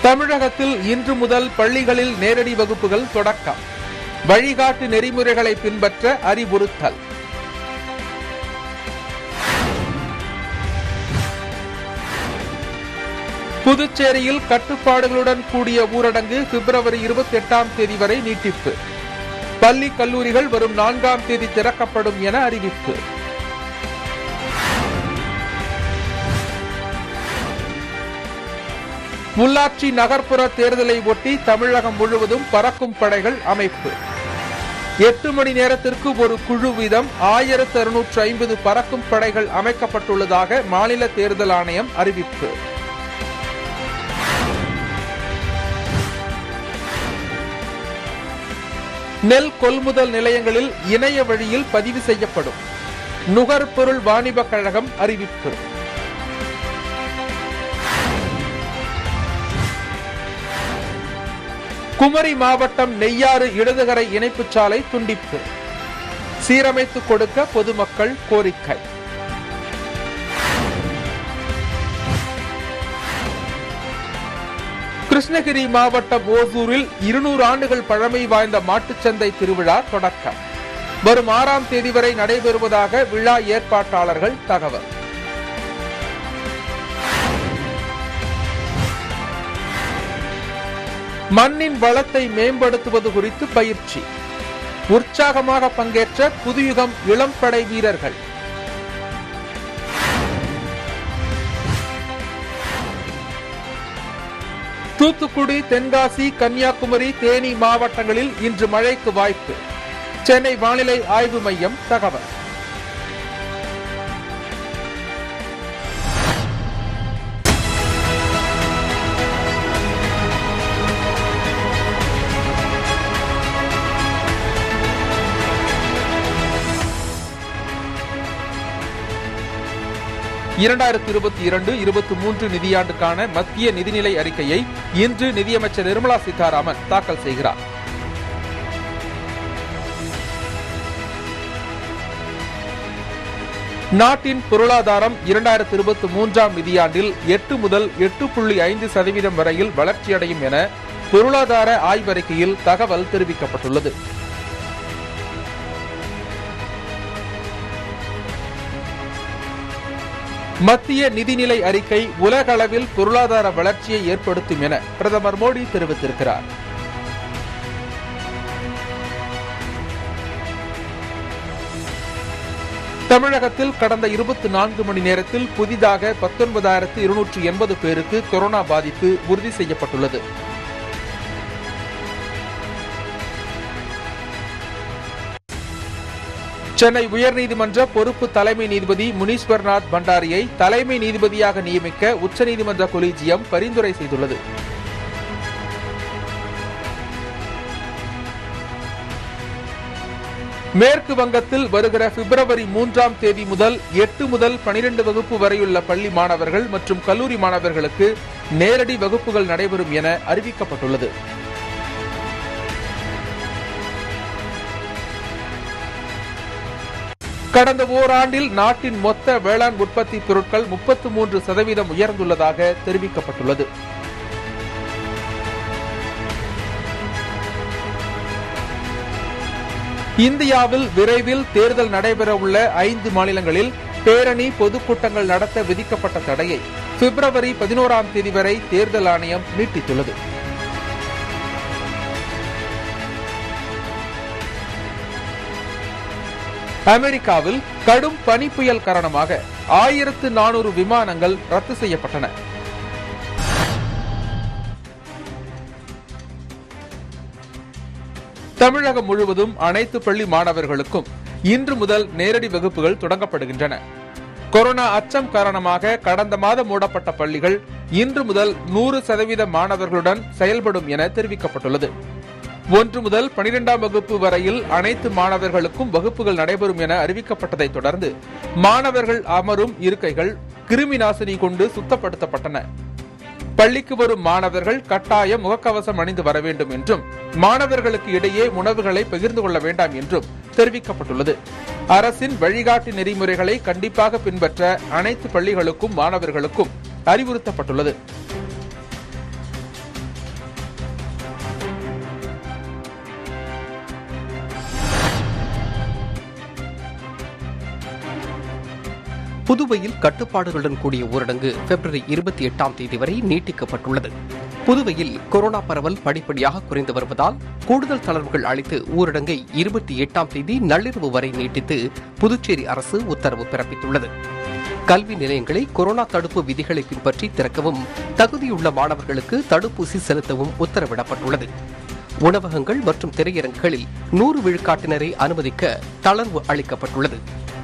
தமிழகத்தில் இன்று முதல் பள்ளிகளில் நேரடி வகுப்புகள் தொடக்கம் வழிகாட்டு நெறிமுறைகளை பின்பற்ற அறிவுறுத்தல் புதுச்சேரியில் கட்டுப்பாடுகளுடன் கூடிய ஊரடங்கு பிப்ரவரி இருபத்தி எட்டாம் தேதி வரை நீட்டிப்பு பள்ளி கல்லூரிகள் வரும் நான்காம் தேதி திறக்கப்படும் என அறிவிப்பு உள்ளாட்சி நகர்ப்புற தேர்தலை ஒட்டி தமிழகம் முழுவதும் பறக்கும் படைகள் அமைப்பு எட்டு மணி நேரத்திற்கு ஒரு குழு வீதம் ஆயிரத்து அறுநூற்று ஐம்பது பறக்கும் படைகள் அமைக்கப்பட்டுள்ளதாக மாநில தேர்தல் ஆணையம் அறிவிப்பு நெல் கொள்முதல் நிலையங்களில் இணைய வழியில் பதிவு செய்யப்படும் நுகர்பொருள் வாணிபக் கழகம் அறிவிப்பு குமரி மாவட்டம் நெய்யாறு இடதுகரை இணைப்புச் சாலை துண்டிப்பு சீரமைத்து கொடுக்க பொதுமக்கள் கோரிக்கை கிருஷ்ணகிரி மாவட்டம் ஓசூரில் இருநூறு ஆண்டுகள் பழமை வாய்ந்த மாட்டுச்சந்தை திருவிழா தொடக்கம் வரும் ஆறாம் தேதி வரை நடைபெறுவதாக விழா ஏற்பாட்டாளர்கள் தகவல் மண்ணின் வளத்தை மேம்படுத்துவது குறித்து பயிற்சி உற்சாகமாக பங்கேற்ற புதுயுகம் இளம்படை வீரர்கள் தூத்துக்குடி தென்காசி கன்னியாகுமரி தேனி மாவட்டங்களில் இன்று மழைக்கு வாய்ப்பு சென்னை வானிலை ஆய்வு மையம் தகவல் இரண்டாயிரத்தி இருபத்தி இரண்டு இருபத்தி மூன்று நிதியாண்டுக்கான மத்திய நிதிநிலை அறிக்கையை இன்று நிதியமைச்சர் நிர்மலா சீதாராமன் தாக்கல் செய்கிறார் நாட்டின் பொருளாதாரம் இரண்டாயிரத்தி இருபத்தி மூன்றாம் நிதியாண்டில் எட்டு முதல் எட்டு புள்ளி ஐந்து சதவீதம் வரையில் வளர்ச்சியடையும் என பொருளாதார ஆய்வறிக்கையில் தகவல் தெரிவிக்கப்பட்டுள்ளது மத்திய நிதிநிலை அறிக்கை உலக அளவில் பொருளாதார வளர்ச்சியை ஏற்படுத்தும் என பிரதமர் மோடி தெரிவித்திருக்கிறார் தமிழகத்தில் கடந்த இருபத்தி நான்கு மணி நேரத்தில் புதிதாக பத்தொன்பதாயிரத்து இருநூற்று எண்பது பேருக்கு கொரோனா பாதிப்பு உறுதி செய்யப்பட்டுள்ளது சென்னை உயர்நீதிமன்ற பொறுப்பு தலைமை நீதிபதி முனீஸ்வர்நாத் பண்டாரியை தலைமை நீதிபதியாக நியமிக்க உச்சநீதிமன்ற கொலீஜியம் பரிந்துரை செய்துள்ளது மேற்கு வங்கத்தில் வருகிற பிப்ரவரி மூன்றாம் தேதி முதல் எட்டு முதல் பனிரெண்டு வகுப்பு வரையுள்ள பள்ளி மாணவர்கள் மற்றும் கல்லூரி மாணவர்களுக்கு நேரடி வகுப்புகள் நடைபெறும் என அறிவிக்கப்பட்டுள்ளது கடந்த ஓராண்டில் நாட்டின் மொத்த வேளாண் உற்பத்தி பொருட்கள் முப்பத்து மூன்று சதவீதம் உயர்ந்துள்ளதாக தெரிவிக்கப்பட்டுள்ளது இந்தியாவில் விரைவில் தேர்தல் நடைபெறவுள்ள ஐந்து மாநிலங்களில் பேரணி பொதுக்கூட்டங்கள் நடத்த விதிக்கப்பட்ட தடையை பிப்ரவரி பதினோராம் தேதி வரை தேர்தல் ஆணையம் நீட்டித்துள்ளது அமெரிக்காவில் கடும் பனி புயல் காரணமாக ஆயிரத்து நானூறு விமானங்கள் ரத்து செய்யப்பட்டன தமிழகம் முழுவதும் அனைத்து பள்ளி மாணவர்களுக்கும் இன்று முதல் நேரடி வகுப்புகள் தொடங்கப்படுகின்றன கொரோனா அச்சம் காரணமாக கடந்த மாதம் மூடப்பட்ட பள்ளிகள் இன்று முதல் நூறு சதவீத மாணவர்களுடன் செயல்படும் என தெரிவிக்கப்பட்டுள்ளது ஒன்று முதல் பனிரெண்டாம் வகுப்பு வரையில் அனைத்து மாணவர்களுக்கும் வகுப்புகள் நடைபெறும் என அறிவிக்கப்பட்டதை தொடர்ந்து மாணவர்கள் அமரும் இருக்கைகள் கிருமி நாசினி கொண்டு சுத்தப்படுத்தப்பட்டன பள்ளிக்கு வரும் மாணவர்கள் கட்டாயம் முகக்கவசம் அணிந்து வர வேண்டும் என்றும் மாணவர்களுக்கு இடையே உணவுகளை பகிர்ந்து கொள்ள வேண்டாம் என்றும் தெரிவிக்கப்பட்டுள்ளது அரசின் வழிகாட்டு நெறிமுறைகளை கண்டிப்பாக பின்பற்ற அனைத்து பள்ளிகளுக்கும் மாணவர்களுக்கும் அறிவுறுத்தப்பட்டுள்ளது புதுவையில் கட்டுப்பாடுகளுடன் கூடிய ஊரடங்கு பிப்ரவரி இருபத்தி எட்டாம் தேதி வரை நீட்டிக்கப்பட்டுள்ளது புதுவையில் கொரோனா பரவல் படிப்படியாக குறைந்து வருவதால் கூடுதல் தளர்வுகள் அளித்து ஊரடங்கை இருபத்தி எட்டாம் தேதி நள்ளிரவு வரை நீட்டித்து புதுச்சேரி அரசு உத்தரவு பிறப்பித்துள்ளது கல்வி நிலையங்களை கொரோனா தடுப்பு விதிகளை பின்பற்றி திறக்கவும் தகுதியுள்ள மாணவர்களுக்கு தடுப்பூசி செலுத்தவும் உத்தரவிடப்பட்டுள்ளது உணவகங்கள் மற்றும் திரையரங்குகளில் நூறு விழுக்காட்டினரை அனுமதிக்க தளர்வு அளிக்கப்பட்டுள்ளது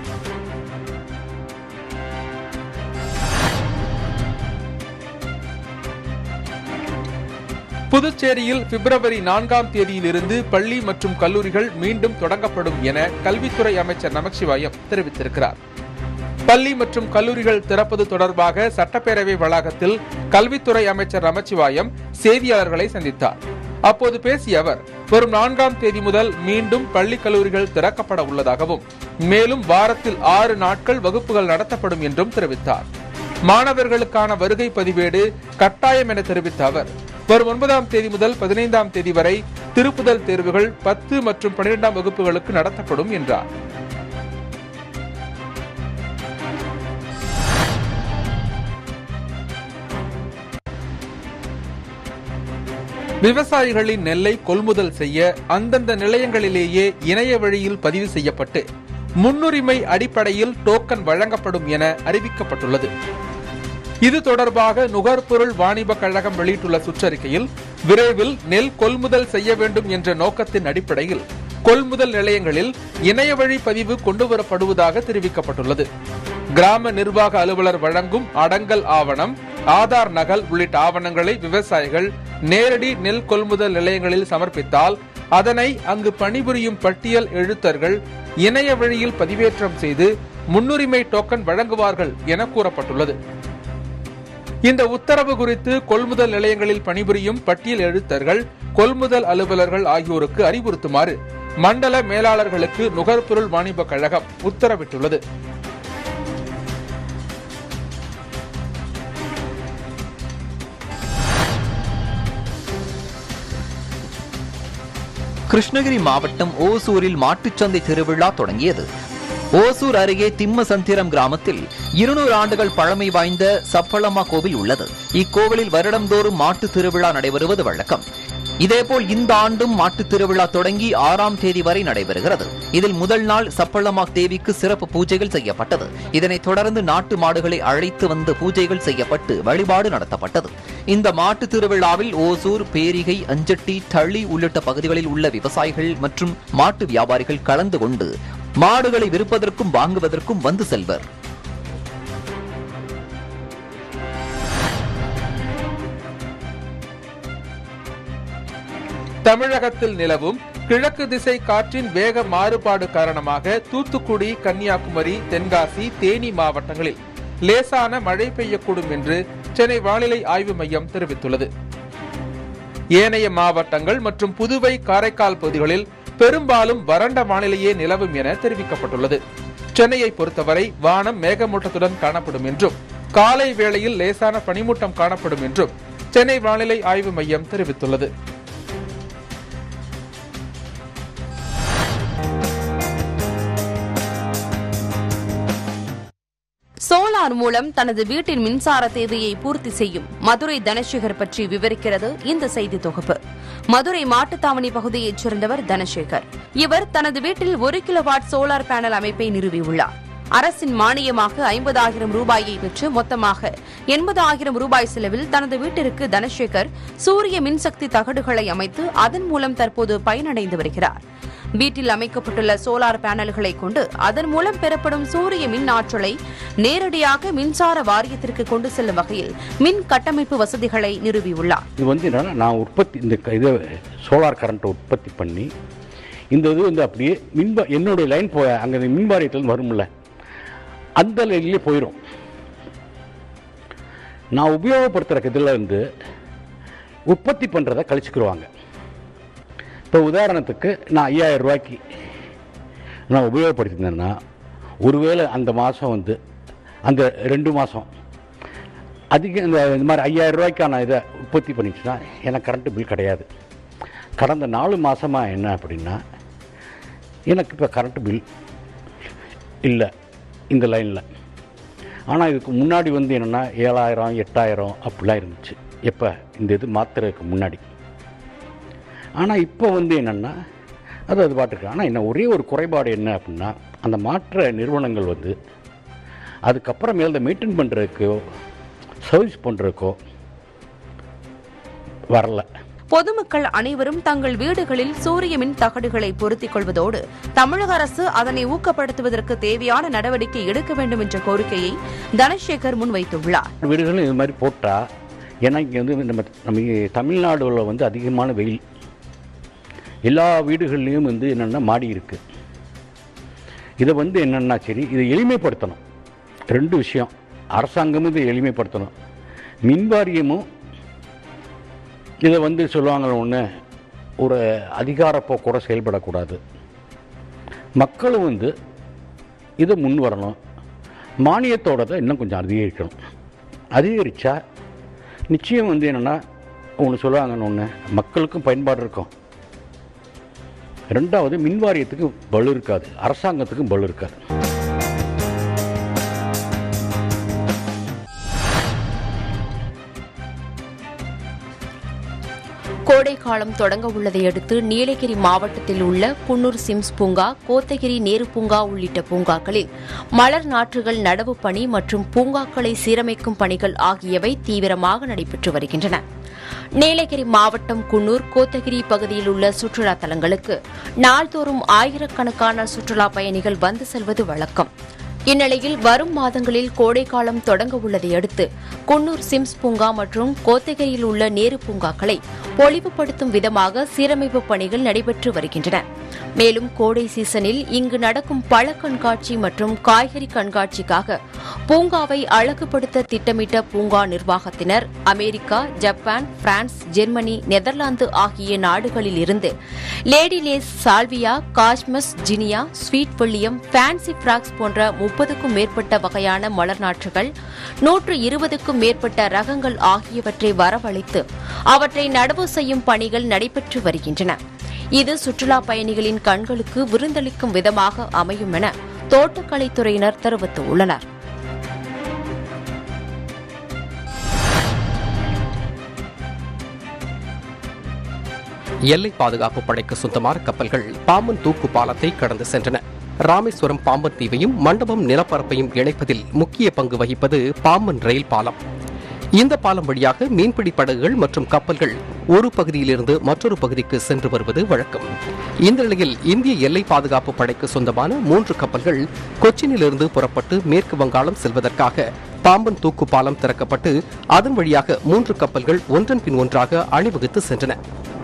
புதுச்சேரியில் பிப்ரவரி நான்காம் தேதியிலிருந்து பள்ளி மற்றும் கல்லூரிகள் மீண்டும் தொடங்கப்படும் என கல்வித்துறை அமைச்சர் நமச்சிவாயம் தெரிவித்திருக்கிறார் பள்ளி மற்றும் கல்லூரிகள் திறப்பது தொடர்பாக சட்டப்பேரவை வளாகத்தில் கல்வித்துறை அமைச்சர் நமச்சிவாயம் செய்தியாளர்களை சந்தித்தார் அப்போது பேசிய அவர் வரும் நான்காம் தேதி முதல் மீண்டும் பள்ளி கல்லூரிகள் திறக்கப்பட உள்ளதாகவும் மேலும் வாரத்தில் ஆறு நாட்கள் வகுப்புகள் நடத்தப்படும் என்றும் தெரிவித்தார் மாணவர்களுக்கான வருகை பதிவேடு கட்டாயம் என தெரிவித்த அவர் வரும் ஒன்பதாம் தேதி முதல் பதினைந்தாம் தேதி வரை திருப்புதல் தேர்வுகள் பத்து மற்றும் பனிரெண்டாம் வகுப்புகளுக்கு நடத்தப்படும் என்றார் விவசாயிகளின் நெல்லை கொள்முதல் செய்ய அந்தந்த நிலையங்களிலேயே இணைய வழியில் பதிவு செய்யப்பட்டு முன்னுரிமை அடிப்படையில் டோக்கன் வழங்கப்படும் என அறிவிக்கப்பட்டுள்ளது இது தொடர்பாக நுகர்பொருள் வாணிப கழகம் வெளியிட்டுள்ள சுற்றறிக்கையில் விரைவில் நெல் கொள்முதல் செய்ய வேண்டும் என்ற நோக்கத்தின் அடிப்படையில் கொள்முதல் நிலையங்களில் இணைய வழி பதிவு கொண்டுவரப்படுவதாக தெரிவிக்கப்பட்டுள்ளது கிராம நிர்வாக அலுவலர் வழங்கும் அடங்கல் ஆவணம் ஆதார் நகல் உள்ளிட்ட ஆவணங்களை விவசாயிகள் நேரடி நெல் கொள்முதல் நிலையங்களில் சமர்ப்பித்தால் அதனை அங்கு பணிபுரியும் பட்டியல் எழுத்தர்கள் இணைய வழியில் பதிவேற்றம் செய்து முன்னுரிமை டோக்கன் வழங்குவார்கள் என கூறப்பட்டுள்ளது இந்த உத்தரவு குறித்து கொள்முதல் நிலையங்களில் பணிபுரியும் பட்டியல் எழுத்தர்கள் கொள்முதல் அலுவலர்கள் ஆகியோருக்கு அறிவுறுத்துமாறு மண்டல மேலாளர்களுக்கு நுகர்பொருள் வாணிப கழகம் உத்தரவிட்டுள்ளது கிருஷ்ணகிரி மாவட்டம் ஓசூரில் மாட்டுச்சந்தை திருவிழா தொடங்கியது ஓசூர் அருகே திம்மசந்திரம் கிராமத்தில் இருநூறு ஆண்டுகள் பழமை வாய்ந்த சப்பளம்மா கோவில் உள்ளது இக்கோவிலில் வருடந்தோறும் மாட்டு திருவிழா நடைபெறுவது வழக்கம் இதேபோல் இந்த ஆண்டும் மாட்டுத் திருவிழா தொடங்கி ஆறாம் தேதி வரை நடைபெறுகிறது இதில் முதல் நாள் சப்பளம்மா தேவிக்கு சிறப்பு பூஜைகள் செய்யப்பட்டது இதனைத் தொடர்ந்து நாட்டு மாடுகளை அழைத்து வந்து பூஜைகள் செய்யப்பட்டு வழிபாடு நடத்தப்பட்டது இந்த மாட்டுத் திருவிழாவில் ஓசூர் பேரிகை அஞ்சட்டி தளி உள்ளிட்ட பகுதிகளில் உள்ள விவசாயிகள் மற்றும் மாட்டு வியாபாரிகள் கலந்து கொண்டு மாடுகளை விற்பதற்கும் வாங்குவதற்கும் வந்து செல்வர் தமிழகத்தில் நிலவும் கிழக்கு திசை காற்றின் வேக மாறுபாடு காரணமாக தூத்துக்குடி கன்னியாகுமரி தென்காசி தேனி மாவட்டங்களில் லேசான மழை பெய்யக்கூடும் என்று சென்னை வானிலை ஆய்வு மையம் தெரிவித்துள்ளது ஏனைய மாவட்டங்கள் மற்றும் புதுவை காரைக்கால் பகுதிகளில் பெரும்பாலும் வறண்ட வானிலையே நிலவும் என தெரிவிக்கப்பட்டுள்ளது சென்னையை பொறுத்தவரை வானம் மேகமூட்டத்துடன் காணப்படும் என்றும் காலை வேளையில் லேசான பனிமூட்டம் காணப்படும் என்றும் சென்னை வானிலை ஆய்வு மையம் தெரிவித்துள்ளது சோலார் மூலம் தனது வீட்டின் மின்சார தேவையை பூர்த்தி செய்யும் மதுரை தனசேகர் பற்றி விவரிக்கிறது இந்த செய்தி தொகுப்பு மதுரை மாட்டுத்தாவணி பகுதியைச் சேர்ந்தவர் தனசேகர் இவர் தனது வீட்டில் ஒரு கிலோவாட் சோலார் பேனல் அமைப்பை நிறுவியுள்ளார் அரசின் மானியமாக ஐம்பதாயிரம் ரூபாயை பெற்று மொத்தமாக எண்பதாயிரம் ரூபாய் செலவில் தனது வீட்டிற்கு தனசேகர் சூரிய மின்சக்தி தகடுகளை அமைத்து அதன் மூலம் தற்போது பயனடைந்து வருகிறார் வீட்டில் அமைக்கப்பட்டுள்ள சோலார் பேனல்களை கொண்டு அதன் மூலம் பெறப்படும் சூரிய மின் ஆற்றலை நேரடியாக மின்சார வாரியத்திற்கு கொண்டு செல்லும் வகையில் மின் கட்டமைப்பு வசதிகளை நிறுவியுள்ளார் இது வந்து என்னன்னா நான் உற்பத்தி இந்த க- இதை சோலார் கரண்ட்டை உற்பத்தி பண்ணி இந்த இது வந்து அப்படியே மின்பா என்னுடைய லைன் போ அங்கே மின்வாரியத்தில் வரும்ல அந்த லைன்லேயே போயிடும் நான் உபயோகப்படுத்துகிற இதில் வந்து உற்பத்தி பண்ணுறதை கழிச்சுக்கிடுவாங்க இப்போ உதாரணத்துக்கு நான் ஐயாயிரம் ரூபாய்க்கு நான் உபயோகப்படுத்தியிருந்தேன்னா ஒருவேளை அந்த மாதம் வந்து அந்த ரெண்டு மாதம் அதிக இந்த இந்த மாதிரி ஐயாயிரம் ரூபாய்க்கான இதை உற்பத்தி பண்ணிச்சுன்னா எனக்கு கரண்ட்டு பில் கிடையாது கடந்த நாலு மாதமாக என்ன அப்படின்னா எனக்கு இப்போ கரண்ட்டு பில் இல்லை இந்த லைனில் ஆனால் இதுக்கு முன்னாடி வந்து என்னென்னா ஏழாயிரம் எட்டாயிரம் அப்படிலாம் இருந்துச்சு எப்போ இந்த இது மாத்திரைக்கு முன்னாடி ஆனால் இப்போ வந்து என்னென்னா அது அது பாட்டுருக்கு ஆனால் என்ன ஒரே ஒரு குறைபாடு என்ன அப்படின்னா அந்த மாற்ற நிறுவனங்கள் வந்து அதுக்கப்புறமேல் இந்த மெயின்டைன் பண்ணுறதுக்கோ சர்வீஸ் பண்ணுறதுக்கோ வரல பொதுமக்கள் அனைவரும் தங்கள் வீடுகளில் சூரிய மின் தகடுகளை பொருத்திக் கொள்வதோடு தமிழக அரசு அதனை ஊக்கப்படுத்துவதற்கு தேவையான நடவடிக்கை எடுக்க வேண்டும் என்ற கோரிக்கையை தனசேகர் முன்வைத்துள்ளார் வீடுகளும் இது மாதிரி போட்டால் ஏன்னா இங்கே வந்து நம்ம நம்ம தமிழ்நாடுல வந்து அதிகமான வெயில் எல்லா வீடுகள்லேயும் வந்து என்னென்னா மாடி இருக்குது இதை வந்து என்னென்னா சரி இதை எளிமைப்படுத்தணும் ரெண்டு விஷயம் அரசாங்கமும் இதை எளிமைப்படுத்தணும் மின்வாரியமும் இதை வந்து சொல்லுவாங்க ஒன்று ஒரு அதிகாரப்போக்கூட செயல்படக்கூடாது மக்களும் வந்து இதை முன் வரணும் மானியத்தோட இன்னும் கொஞ்சம் அதிகரிக்கணும் அதிகரித்தா நிச்சயம் வந்து என்னென்னா ஒன்று சொல்லுவாங்கன்னு ஒன்று மக்களுக்கும் பயன்பாடு இருக்கும் ரெண்டாவது மின் வாரியத்துக்கு பலு இருக்காது அரசாங்கத்துக்கும் பலு இருக்காது கோடை காலம் தொடங்க உள்ளதை அடுத்து நீலகிரி மாவட்டத்தில் உள்ள குன்னூர் சிம்ஸ் பூங்கா கோத்தகிரி நேரு பூங்கா உள்ளிட்ட பூங்காக்களில் மலர் நாற்றுகள் நடவு பணி மற்றும் பூங்காக்களை சீரமைக்கும் பணிகள் ஆகியவை தீவிரமாக நடைபெற்று வருகின்றன நீலகிரி மாவட்டம் குன்னூர் கோத்தகிரி பகுதியில் உள்ள சுற்றுலா தலங்களுக்கு நாள்தோறும் ஆயிரக்கணக்கான சுற்றுலா பயணிகள் வந்து செல்வது வழக்கம் இந்நிலையில் வரும் மாதங்களில் கோடைக்காலம் தொடங்க உள்ளதை அடுத்து குன்னூர் சிம்ஸ் பூங்கா மற்றும் கோத்தகிரியில் உள்ள நேரு பூங்காக்களை பொலிவுபடுத்தும் விதமாக சீரமைப்பு பணிகள் நடைபெற்று வருகின்றன மேலும் கோடை சீசனில் இங்கு நடக்கும் பழ கண்காட்சி மற்றும் காய்கறி கண்காட்சிக்காக பூங்காவை அழகுபடுத்த திட்டமிட்ட பூங்கா நிர்வாகத்தினர் America Japan France Germany Netherlands ஆகிய நாடுகளில் இருந்து lady lace salvia cosmos zinnia sweet william fancy phlox போன்ற முப்பதுக்கும் மேற்பட்ட வகையான மலர் நாற்றுகள் நூற்று இருபதுக்கும் மேற்பட்ட ரகங்கள் ஆகியவற்றை வரவழைத்து அவற்றை நடவு செய்யும் பணிகள் நடைபெற்று வருகின்றன இது சுற்றுலா பயணிகளின் கண்களுக்கு விருந்தளிக்கும் விதமாக அமையும் என தோட்டக்கலைத்துறையினர் தெரிவித்துள்ளனர் எல்லை பாதுகாப்பு படைக்கு சொந்தமான கப்பல்கள் பாம்பன் தூக்கு பாலத்தை கடந்து சென்றன ராமேஸ்வரம் பாம்பன் தீவையும் மண்டபம் நிலப்பரப்பையும் இணைப்பதில் முக்கிய பங்கு வகிப்பது பாம்பன் ரயில் பாலம் இந்த பாலம் வழியாக மீன்பிடி படகுகள் மற்றும் கப்பல்கள் ஒரு பகுதியிலிருந்து மற்றொரு பகுதிக்கு சென்று வருவது வழக்கம் இந்த நிலையில் இந்திய எல்லை பாதுகாப்பு படைக்கு சொந்தமான மூன்று கப்பல்கள் கொச்சினிலிருந்து புறப்பட்டு மேற்கு வங்காளம் செல்வதற்காக பாம்பன் தூக்கு பாலம் திறக்கப்பட்டு அதன் வழியாக மூன்று கப்பல்கள் ஒன்றன் பின் ஒன்றாக அணிவகுத்து சென்றன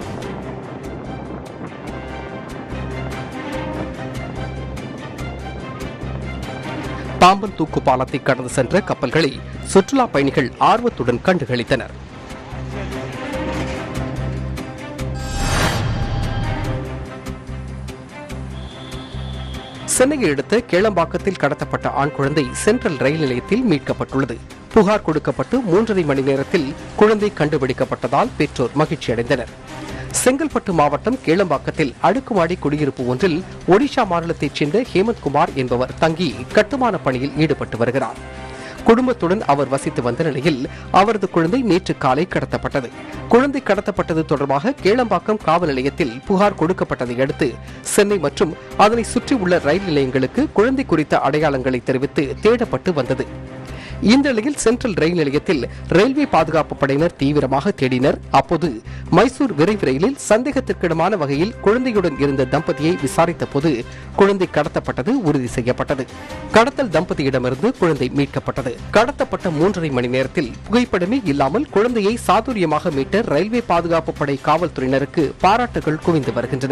பாம்பன் தூக்கு பாலத்தை கடந்து சென்ற கப்பல்களை சுற்றுலா பயணிகள் ஆர்வத்துடன் கண்டுகளித்தனர் சென்னையை அடுத்த கேளம்பாக்கத்தில் கடத்தப்பட்ட ஆண் குழந்தை சென்ட்ரல் ரயில் நிலையத்தில் மீட்கப்பட்டுள்ளது புகார் கொடுக்கப்பட்டு மூன்றரை மணி நேரத்தில் குழந்தை கண்டுபிடிக்கப்பட்டதால் பெற்றோர் மகிழ்ச்சியடைந்தனர் செங்கல்பட்டு மாவட்டம் கேளம்பாக்கத்தில் அடுக்குமாடி குடியிருப்பு ஒன்றில் ஒடிஷா மாநிலத்தைச் சேர்ந்த ஹேமந்த் குமார் என்பவர் தங்கி கட்டுமான பணியில் ஈடுபட்டு வருகிறார் குடும்பத்துடன் அவர் வசித்து வந்த நிலையில் அவரது குழந்தை நேற்று காலை கடத்தப்பட்டது குழந்தை கடத்தப்பட்டது தொடர்பாக கேளம்பாக்கம் காவல் நிலையத்தில் புகார் கொடுக்கப்பட்டதை அடுத்து சென்னை மற்றும் அதனை சுற்றியுள்ள ரயில் நிலையங்களுக்கு குழந்தை குறித்த அடையாளங்களை தெரிவித்து தேடப்பட்டு வந்தது இந்த நிலையில் சென்ட்ரல் ரயில் நிலையத்தில் ரயில்வே பாதுகாப்பு படையினர் தீவிரமாக தேடினர் அப்போது மைசூர் விரைவு ரயிலில் சந்தேகத்திற்கிடமான வகையில் குழந்தையுடன் இருந்த தம்பதியை விசாரித்த போது குழந்தை கடத்தப்பட்டது உறுதி செய்யப்பட்டது கடத்தல் தம்பதியிடமிருந்து குழந்தை மீட்கப்பட்டது கடத்தப்பட்ட மூன்றரை மணி நேரத்தில் புகைப்படமே இல்லாமல் குழந்தையை சாதுரியமாக மீட்ட ரயில்வே பாதுகாப்பு படை காவல்துறையினருக்கு பாராட்டுகள் குவிந்து வருகின்றன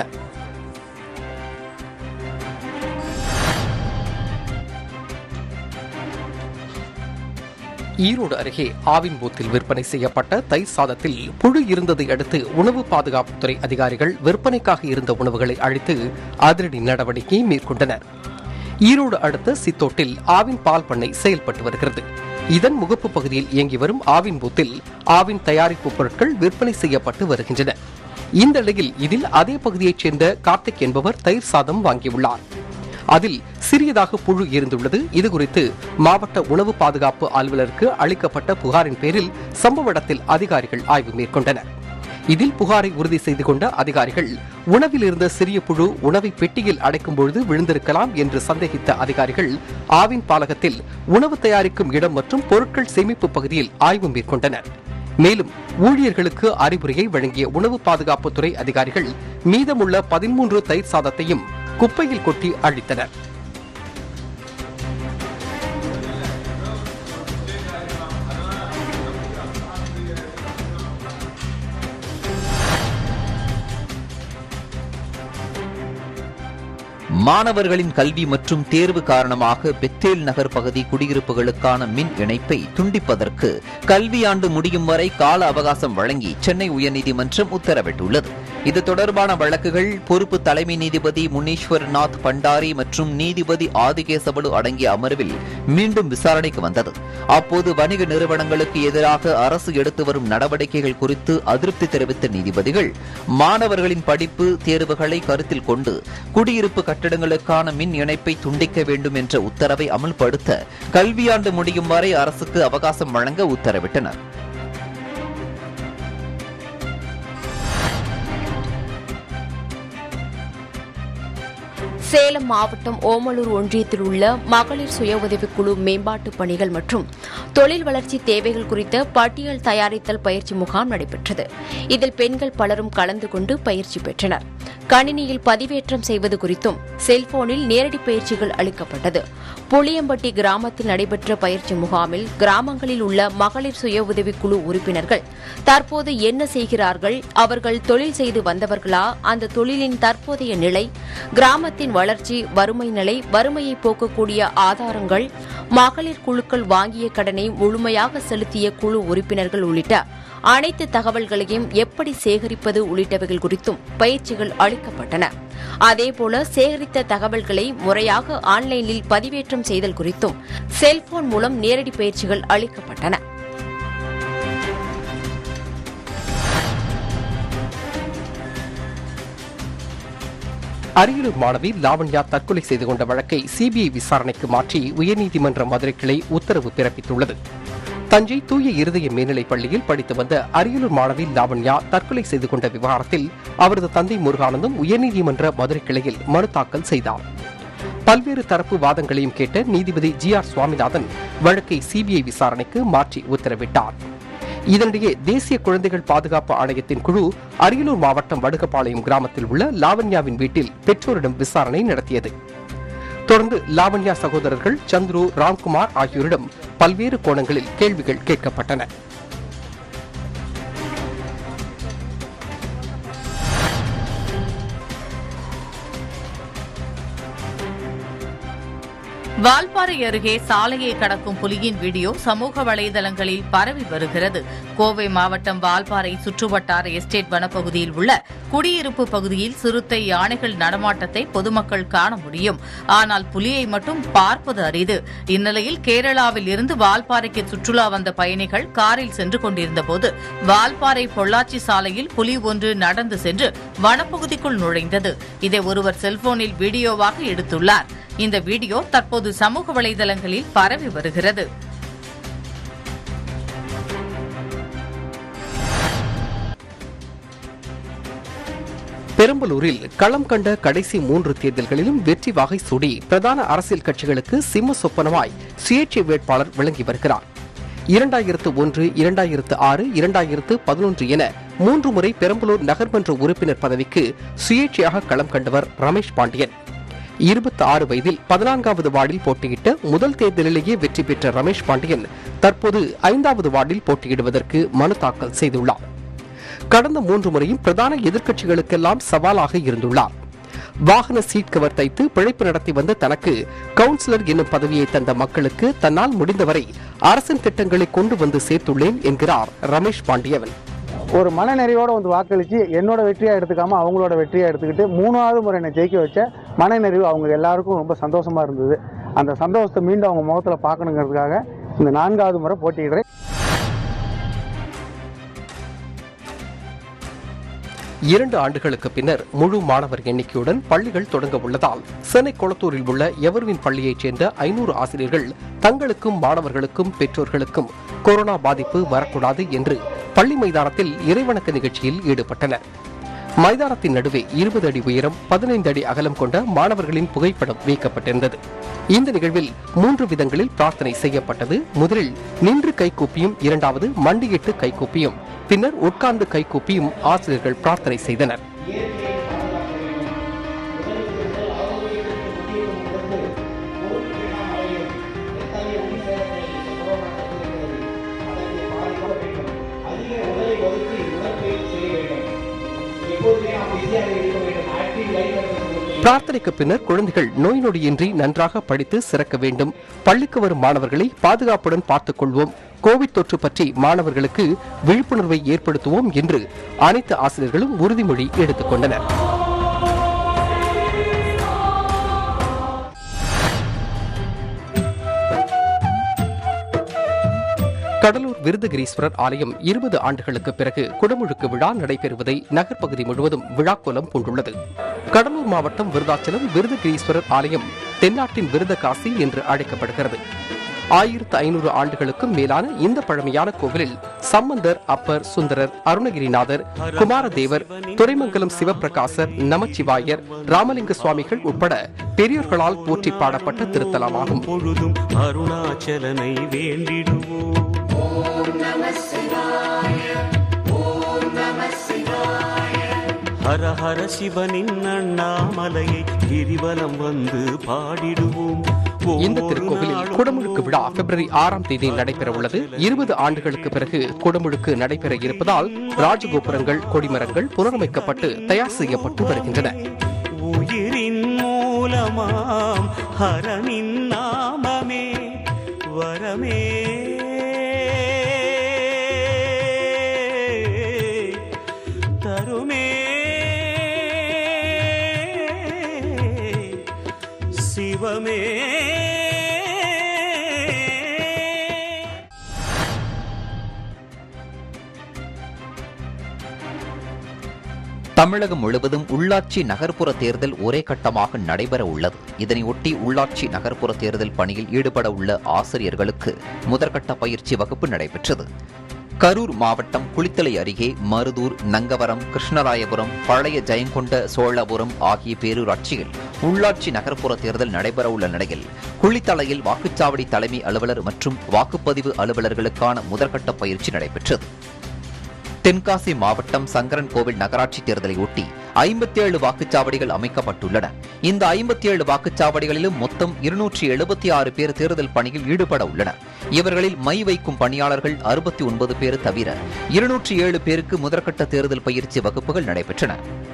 ஈரோடு அருகே ஆவின் பூத்தில் விற்பனை செய்யப்பட்ட தயிர் சாதத்தில் புழு இருந்ததை அடுத்து உணவு பாதுகாப்புத்துறை அதிகாரிகள் விற்பனைக்காக இருந்த உணவுகளை அழித்து அதிரடி நடவடிக்கை மேற்கொண்டனர் ஈரோடு அடுத்த சித்தோட்டில் ஆவின் பால் பண்ணை செயல்பட்டு வருகிறது இதன் முகப்பு பகுதியில் இயங்கி வரும் ஆவின் பூத்தில் ஆவின் தயாரிப்பு பொருட்கள் விற்பனை செய்யப்பட்டு வருகின்றன இந்த நிலையில் இதில் அதே பகுதியைச் சேர்ந்த கார்த்திக் என்பவர் தயிர் சாதம் வாங்கியுள்ளார் அதில் சிறியதாக புழு இருந்துள்ளது இதுகுறித்து மாவட்ட உணவு பாதுகாப்பு அலுவலருக்கு அளிக்கப்பட்ட புகாரின் பேரில் சம்பவ இடத்தில் அதிகாரிகள் ஆய்வு மேற்கொண்டனர் இதில் புகாரை உறுதி செய்து கொண்ட அதிகாரிகள் உணவில் இருந்த சிறிய புழு உணவை பெட்டியில் அடைக்கும் பொழுது விழுந்திருக்கலாம் என்று சந்தேகித்த அதிகாரிகள் ஆவின் பாலகத்தில் உணவு தயாரிக்கும் இடம் மற்றும் பொருட்கள் சேமிப்பு பகுதியில் ஆய்வு மேற்கொண்டனர் மேலும் ஊழியர்களுக்கு அறிவுரையை வழங்கிய உணவு பாதுகாப்புத்துறை அதிகாரிகள் மீதமுள்ள பதிமூன்று தயிர் சாதத்தையும் குப்பையில் கொட்டி அழித்தனர் மாணவர்களின் கல்வி மற்றும் தேர்வு காரணமாக பெத்தேல் நகர் பகுதி குடியிருப்புகளுக்கான மின் இணைப்பை துண்டிப்பதற்கு கல்வியாண்டு முடியும் வரை கால அவகாசம் வழங்கி சென்னை உயர்நீதிமன்றம் உத்தரவிட்டுள்ளது இது தொடர்பான வழக்குகள் பொறுப்பு தலைமை நீதிபதி முனீஸ்வர்நாத் பண்டாரி மற்றும் நீதிபதி ஆதிகேசவலு அடங்கிய அமர்வில் மீண்டும் விசாரணைக்கு வந்தது அப்போது வணிக நிறுவனங்களுக்கு எதிராக அரசு எடுத்து வரும் நடவடிக்கைகள் குறித்து அதிருப்தி தெரிவித்த நீதிபதிகள் மாணவர்களின் படிப்பு தேர்வுகளை கருத்தில் கொண்டு குடியிருப்பு கட்டிடங்களுக்கான மின் இணைப்பை துண்டிக்க வேண்டும் என்ற உத்தரவை அமல்படுத்த கல்வியாண்டு முடியும் வரை அரசுக்கு அவகாசம் வழங்க உத்தரவிட்டனர் சேலம் மாவட்டம் ஓமலூர் ஒன்றியத்தில் உள்ள மகளிர் சுய உதவிக்குழு மேம்பாட்டு பணிகள் மற்றும் தொழில் வளர்ச்சி தேவைகள் குறித்த பட்டியல் தயாரித்தல் பயிற்சி முகாம் நடைபெற்றது இதில் பெண்கள் பலரும் கலந்து கொண்டு பயிற்சி பெற்றனர் கணினியில் பதிவேற்றம் செய்வது குறித்தும் செல்போனில் நேரடி பயிற்சிகள் அளிக்கப்பட்டது புளியம்பட்டி கிராமத்தில் நடைபெற்ற பயிற்சி முகாமில் கிராமங்களில் உள்ள மகளிர் சுய உதவிக்குழு உறுப்பினர்கள் தற்போது என்ன செய்கிறார்கள் அவர்கள் தொழில் செய்து வந்தவர்களா அந்த தொழிலின் தற்போதைய நிலை கிராமத்தின் வளர்ச்சி வறுமை நிலை வறுமையை போக்கக்கூடிய ஆதாரங்கள் மகளிர் குழுக்கள் வாங்கிய கடனை முழுமையாக செலுத்திய குழு உறுப்பினர்கள் உள்ளிட்ட அனைத்து தகவல்களையும் எப்படி சேகரிப்பது உள்ளிட்டவைகள் குறித்தும் பயிற்சிகள் அளிக்கப்பட்டன அதேபோல சேகரித்த தகவல்களை முறையாக ஆன்லைனில் பதிவேற்றம் செய்தல் குறித்தும் செல்போன் மூலம் நேரடி பயிற்சிகள் அளிக்கப்பட்டன அரியலூர் மாணவி லாவண்யா தற்கொலை செய்து கொண்ட வழக்கை சிபிஐ விசாரணைக்கு மாற்றி உயர்நீதிமன்ற மதுரை கிளை உத்தரவு பிறப்பித்துள்ளது தஞ்சை தூய இருதய மேல்நிலைப் பள்ளியில் படித்து வந்த அரியலூர் மாணவி லாவண்யா தற்கொலை செய்து கொண்ட விவகாரத்தில் அவரது தந்தை முருகானந்தம் உயர்நீதிமன்ற மதுரை கிளையில் மனு தாக்கல் செய்தார் பல்வேறு தரப்பு வாதங்களையும் கேட்ட நீதிபதி ஜி ஆர் சுவாமிநாதன் வழக்கை சிபிஐ விசாரணைக்கு மாற்றி உத்தரவிட்டார் இதனிடையே தேசிய குழந்தைகள் பாதுகாப்பு ஆணையத்தின் குழு அரியலூர் மாவட்டம் வடுகப்பாளையம் கிராமத்தில் உள்ள லாவண்யாவின் வீட்டில் பெற்றோரிடம் விசாரணை நடத்தியது தொடர்ந்து லாவண்யா சகோதரர்கள் சந்துரு ராம்குமார் ஆகியோரிடம் பல்வேறு கோணங்களில் கேள்விகள் கேட்கப்பட்டன வால்பாறை அருகே சாலையை கடக்கும் புலியின் வீடியோ சமூக வலைதளங்களில் பரவி வருகிறது கோவை மாவட்டம் வால்பாறை சுற்றுவட்டார எஸ்டேட் வனப்பகுதியில் உள்ள குடியிருப்பு பகுதியில் சிறுத்தை யானைகள் நடமாட்டத்தை பொதுமக்கள் காண முடியும் ஆனால் புலியை மட்டும் பார்ப்பது அரிது இந்நிலையில் கேரளாவில் இருந்து வால்பாறைக்கு சுற்றுலா வந்த பயணிகள் காரில் சென்று கொண்டிருந்தபோது வால்பாறை பொள்ளாச்சி சாலையில் புலி ஒன்று நடந்து சென்று வனப்பகுதிக்குள் நுழைந்தது இதை ஒருவர் செல்போனில் வீடியோவாக எடுத்துள்ளார் இந்த வீடியோ தற்போது சமூக வலைதளங்களில் பரவி வருகிறது பெரம்பலூரில் களம் கண்ட கடைசி மூன்று தேர்தல்களிலும் வெற்றி வாகை சூடி பிரதான அரசியல் கட்சிகளுக்கு சிம்ம சொப்பனமாய் சுயேட்சை வேட்பாளர் விளங்கி வருகிறார் இரண்டாயிரத்து ஒன்று இரண்டாயிரத்து ஆறு இரண்டாயிரத்து பதினொன்று என மூன்று முறை பெரம்பலூர் நகர்மன்ற உறுப்பினர் பதவிக்கு சுயேட்சையாக களம் கண்டவர் ரமேஷ் பாண்டியன் இருபத்தி ஆறு வயதில் பதினான்காவது வார்டில் போட்டியிட்ட முதல் தேர்தலிலேயே வெற்றி பெற்ற ரமேஷ் பாண்டியன் தற்போது ஐந்தாவது வார்டில் போட்டியிடுவதற்கு மனு தாக்கல் செய்துள்ளார் கடந்த மூன்று முறையும் பிரதான எதிர்க்கட்சிகளுக்கெல்லாம் சவாலாக இருந்துள்ளார் வாகன சீட் கவர் தைத்து பிழைப்பு நடத்தி வந்த தனக்கு கவுன்சிலர் என்னும் பதவியை தந்த மக்களுக்கு தன்னால் முடிந்தவரை அரசின் திட்டங்களை கொண்டு வந்து சேர்த்துள்ளேன் என்கிறார் ரமேஷ் பாண்டியவன் ஒரு மனநிறைவோட வந்து வாக்களித்து என்னோட வெற்றியாக எடுத்துக்காம அவங்களோட வெற்றியாக எடுத்துக்கிட்டு மூணாவது முறை என்னை ஜெயிக்க வச்ச மனநிறைவு அவங்க எல்லாருக்கும் ரொம்ப சந்தோஷமா இருந்தது அந்த சந்தோஷத்தை மீண்டும் அவங்க முகத்தில் பார்க்கணுங்கிறதுக்காக இந்த நான்காவது முறை போட்டியிடுறேன் இரண்டு ஆண்டுகளுக்கு பின்னர் முழு மாணவர் எண்ணிக்கையுடன் பள்ளிகள் தொடங்க உள்ளதால் சென்னை கொளத்தூரில் உள்ள எவர்வின் பள்ளியைச் சேர்ந்த ஐநூறு ஆசிரியர்கள் தங்களுக்கும் மாணவர்களுக்கும் பெற்றோர்களுக்கும் கொரோனா பாதிப்பு வரக்கூடாது என்று பள்ளி மைதானத்தில் இறைவணக்க நிகழ்ச்சியில் ஈடுபட்டனர் மைதானத்தின் நடுவே இருபது அடி உயரம் பதினைந்து அடி அகலம் கொண்ட மாணவர்களின் புகைப்படம் வைக்கப்பட்டிருந்தது இந்த நிகழ்வில் மூன்று விதங்களில் பிரார்த்தனை செய்யப்பட்டது முதலில் நின்று கைகூப்பியும் இரண்டாவது மண்டியிட்டு கைகூப்பியும் பின்னர் உட்கார்ந்து கைகூப்பியும் ஆசிரியர்கள் பிரார்த்தனை செய்தனர் பிரார்த்தனைக்கு பின்னர் குழந்தைகள் நோய் நொடியின்றி நன்றாக படித்து சிறக்க வேண்டும் பள்ளிக்கு வரும் மாணவர்களை பாதுகாப்புடன் பார்த்துக் கொள்வோம் கோவிட் தொற்று பற்றி மாணவர்களுக்கு விழிப்புணர்வை ஏற்படுத்துவோம் என்று அனைத்து ஆசிரியர்களும் உறுதிமொழி எடுத்துக் கொண்டனர் கடலூர் விருதுகிரீஸ்வரர் ஆலயம் இருபது ஆண்டுகளுக்கு பிறகு குடமுழுக்கு விழா நடைபெறுவதை நகர்ப்பகுதி முழுவதும் விழாக்கோலம் பூண்டுள்ளது கடலூர் மாவட்டம் விருதாச்சலம் விருதுகிரீஸ்வரர் ஆலயம் தென்னாட்டின் விருதகாசி என்று அழைக்கப்படுகிறது ஆயிரத்து ஐநூறு ஆண்டுகளுக்கும் மேலான இந்த பழமையான கோவிலில் சம்பந்தர் அப்பர் சுந்தரர் அருணகிரிநாதர் குமாரதேவர் துரைமங்கலம் சிவபிரகாசர் நமச்சிவாயர் ராமலிங்க சுவாமிகள் உட்பட பெரியோர்களால் போற்றி பாடப்பட்ட திருத்தலமாகும் பொழுதும் அருணாச்சலனை வேண்டிடுவோம் ஹர ஹர சிவனின் அண்ணாமலையை கிரிவலம் வந்து பாடிடுவோம் இந்த திருக்கோவிலில் குடமுழுக்கு விழா பிப்ரவரி ஆறாம் தேதி நடைபெற உள்ளது இருபது ஆண்டுகளுக்கு பிறகு குடமுழுக்கு நடைபெற இருப்பதால் ராஜகோபுரங்கள் கொடிமரங்கள் புனரமைக்கப்பட்டு தயார் செய்யப்பட்டு வருகின்றன உயிரின் மூலமாம் ஹரனின் நாமமே வரமே தருமே சிவமே தமிழகம் முழுவதும் உள்ளாட்சி நகர்ப்புற தேர்தல் ஒரே கட்டமாக நடைபெற உள்ளது இதனையொட்டி உள்ளாட்சி நகர்ப்புற தேர்தல் பணியில் ஈடுபட உள்ள ஆசிரியர்களுக்கு முதற்கட்ட பயிற்சி வகுப்பு நடைபெற்றது கரூர் மாவட்டம் குளித்தலை அருகே மருதூர் நங்கவரம் கிருஷ்ணராயபுரம் பழைய ஜெயங்கொண்ட சோழபுரம் ஆகிய பேரூராட்சியில் உள்ளாட்சி நகர்ப்புற தேர்தல் நடைபெறவுள்ள நிலையில் குளித்தலையில் வாக்குச்சாவடி தலைமை அலுவலர் மற்றும் வாக்குப்பதிவு அலுவலர்களுக்கான முதற்கட்ட பயிற்சி நடைபெற்றது தென்காசி மாவட்டம் சங்கரன் கோவில் நகராட்சி தேர்தலை ஒட்டி ஐம்பத்தி ஏழு வாக்குச்சாவடிகள் அமைக்கப்பட்டுள்ளன இந்த ஐம்பத்தி ஏழு வாக்குச்சாவடிகளிலும் மொத்தம் இருநூற்றி எழுபத்தி ஆறு பேர் தேர்தல் பணியில் ஈடுபட உள்ளனர் இவர்களில் மை வைக்கும் பணியாளர்கள் அறுபத்தி ஒன்பது பேர் தவிர இருநூற்றி ஏழு பேருக்கு முதற்கட்ட தேர்தல் பயிற்சி வகுப்புகள் நடைபெற்றன